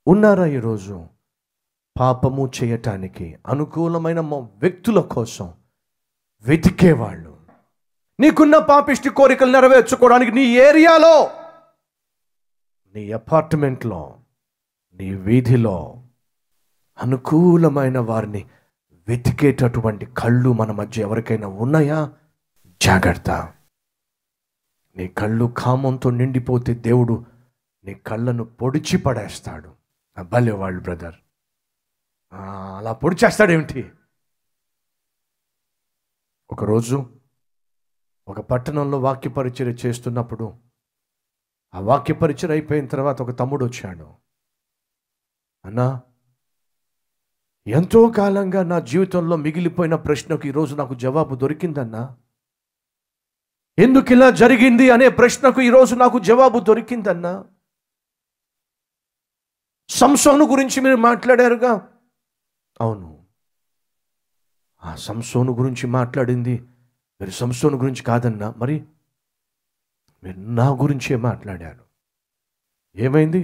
ఉన్నారా ఈరోజు పాపము చేయటానికి అనుకూలమైన మ- వ్యక్తుల కోసం వెతికేవాళ్ళు నీకున్న పాపిష్టి కోరికలు నెరవేర్చుకోవడానికి నీ ఏరియాలో నీ అపార్ట్మెంట్లో నీ వీధిలో అనుకూలమైన వారిని వెతికేటటువంటి కళ్ళు మన మధ్య ఎవరికైనా ఉన్నాయా జాగ్రత్త నీ కళ్ళు కామంతో నిండిపోతే దేవుడు నీ కళ్ళను పొడిచి పడేస్తాడు అబ్బాలే వాళ్ళు బ్రదర్ అలా పొడిచేస్తాడేమిటి ఒకరోజు ఒక పట్టణంలో వాక్య పరిచర్య చేస్తున్నప్పుడు ఆ వాక్య పరిచయం అయిపోయిన తర్వాత ఒక తమ్ముడు వచ్చాడు అన్నా ఎంతో కాలంగా నా జీవితంలో మిగిలిపోయిన ప్రశ్నకు ఈరోజు నాకు జవాబు దొరికిందన్నా ఎందుకు ఇలా జరిగింది అనే ప్రశ్నకు ఈరోజు నాకు జవాబు దొరికిందన్నా సంసోను గురించి మీరు మాట్లాడారుగా అవును ఆ సంసోను గురించి మాట్లాడింది మీరు సంసోను గురించి కాదన్నా మరి మీరు నా గురించే మాట్లాడారు ఏమైంది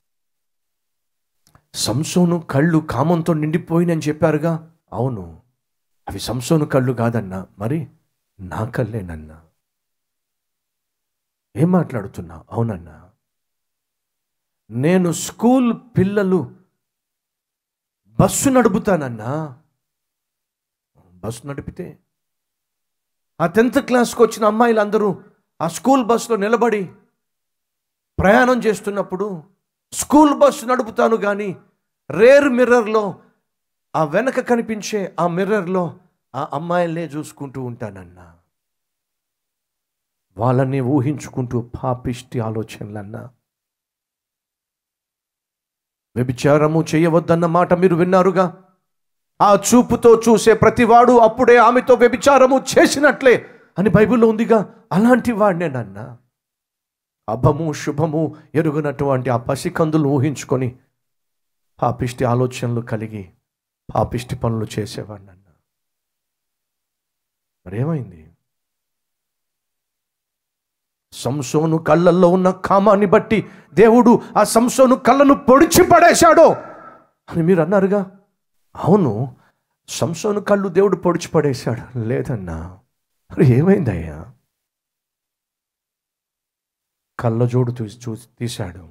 సంసోను కళ్ళు కామంతో నిండిపోయినని చెప్పారుగా అవును అవి సంసోను కళ్ళు కాదన్నా మరి నా కళ్ళేనన్నా ఏం మాట్లాడుతున్నా అవునన్నా నేను స్కూల్ పిల్లలు బస్సు నడుపుతానన్నా బస్సు నడిపితే ఆ టెన్త్ క్లాస్కి వచ్చిన అమ్మాయిలందరూ ఆ స్కూల్ బస్సులో నిలబడి ప్రయాణం చేస్తున్నప్పుడు స్కూల్ బస్సు నడుపుతాను కానీ రేర్ మిర్రర్లో ఆ వెనక కనిపించే ఆ మిర్రర్లో ఆ అమ్మాయిలనే చూసుకుంటూ ఉంటానన్నా వాళ్ళని ఊహించుకుంటూ పాపిష్టి ఆలోచనలన్నా వ్యభిచారము చేయవద్దన్న మాట మీరు విన్నారుగా ఆ చూపుతో చూసే ప్రతివాడు అప్పుడే ఆమెతో వ్యభిచారము చేసినట్లే అని బైబిల్లో ఉందిగా అలాంటి వాడినేనన్నా అభము శుభము ఎరుగునటువంటి ఆ పసికందులు ఊహించుకొని పాపిష్టి ఆలోచనలు కలిగి పాపిష్టి పనులు చేసేవాడినన్నా మరేమైంది సంసోను కళ్ళల్లో ఉన్న కామాన్ని బట్టి దేవుడు ఆ సంసోను కళ్ళను పొడిచి పడేశాడు అని మీరు అన్నారుగా అవును సంసోను కళ్ళు దేవుడు పొడిచి పడేశాడు లేదన్నా మరి ఏమైందయ్యా కళ్ళజోడు చూసి చూసి తీశాడు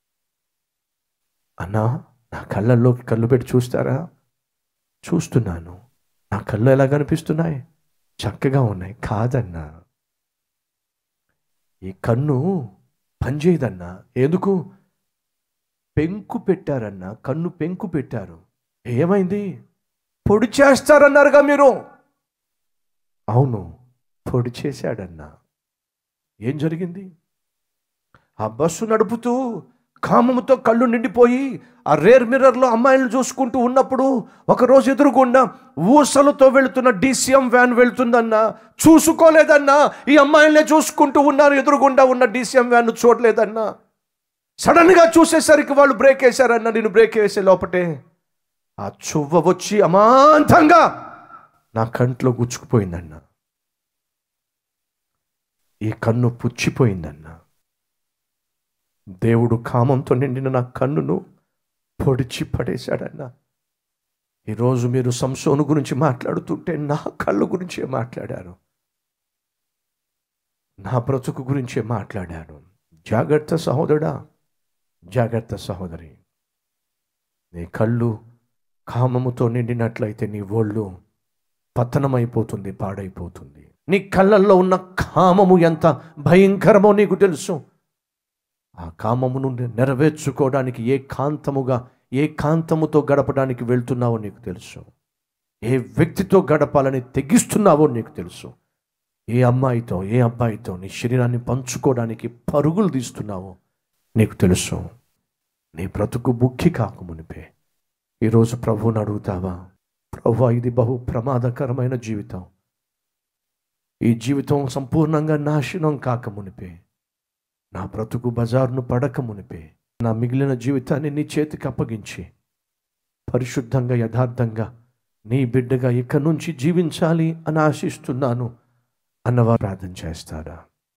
అన్నా నా కళ్ళల్లోకి కళ్ళు పెట్టి చూస్తారా చూస్తున్నాను నా కళ్ళు ఎలా కనిపిస్తున్నాయి చక్కగా ఉన్నాయి కాదన్నా ఈ కన్ను పనిచేయదన్నా ఎందుకు పెంకు పెట్టారన్నా కన్ను పెంకు పెట్టారు ఏమైంది పొడి చేస్తారన్నారుగా మీరు అవును పొడి చేశాడన్నా ఏం జరిగింది ఆ బస్సు నడుపుతూ కామముతో కళ్ళు నిండిపోయి ఆ రేర్ మిర్రర్లో అమ్మాయిలను చూసుకుంటూ ఉన్నప్పుడు ఒకరోజు ఎదురుగుండా ఊసలతో వెళుతున్న డీసీఎం వ్యాన్ వెళ్తుందన్నా చూసుకోలేదన్నా ఈ అమ్మాయిలనే చూసుకుంటూ ఉన్నారు ఎదురుగుండా ఉన్న డీసీఎం వ్యాన్ చూడలేదన్నా సడన్గా చూసేసరికి వాళ్ళు బ్రేక్ వేశారన్నా నేను బ్రేక్ వేసే లోపటే ఆ చువ్వ వచ్చి అమాంతంగా నా కంట్లో గుచ్చుకుపోయిందన్నా ఈ కన్ను పుచ్చిపోయిందన్నా దేవుడు కామంతో నిండిన నా కన్నును పొడిచి పడేశాడన్నా ఈరోజు మీరు సంసోను గురించి మాట్లాడుతుంటే నా కళ్ళు గురించే మాట్లాడారు నా బ్రతుకు గురించే మాట్లాడారు జాగ్రత్త సహోదరుడా జాగ్రత్త సహోదరి నీ కళ్ళు కామముతో నిండినట్లయితే నీ ఒళ్ళు పతనమైపోతుంది పాడైపోతుంది నీ కళ్ళల్లో ఉన్న కామము ఎంత భయంకరమో నీకు తెలుసు ఆ కామమును నెరవేర్చుకోవడానికి ఏ కాంతముగా ఏ కాంతముతో గడపడానికి వెళ్తున్నావో నీకు తెలుసు ఏ వ్యక్తితో గడపాలని తెగిస్తున్నావో నీకు తెలుసు ఏ అమ్మాయితో ఏ అబ్బాయితో నీ శరీరాన్ని పంచుకోవడానికి పరుగులు తీస్తున్నావో నీకు తెలుసు నీ బ్రతుకు బుక్కి కాకమునిపే ఈరోజు ప్రభువుని అడుగుతావా ప్రభు ఇది బహు ప్రమాదకరమైన జీవితం ఈ జీవితం సంపూర్ణంగా నాశనం కాకమునిపే నా బ్రతుకు బజారును పడక మునిపే నా మిగిలిన జీవితాన్ని నీ చేతికి అప్పగించి పరిశుద్ధంగా యథార్థంగా నీ బిడ్డగా ఇక నుంచి జీవించాలి అని ఆశిస్తున్నాను అన్నవారు ప్రార్థన చేస్తారా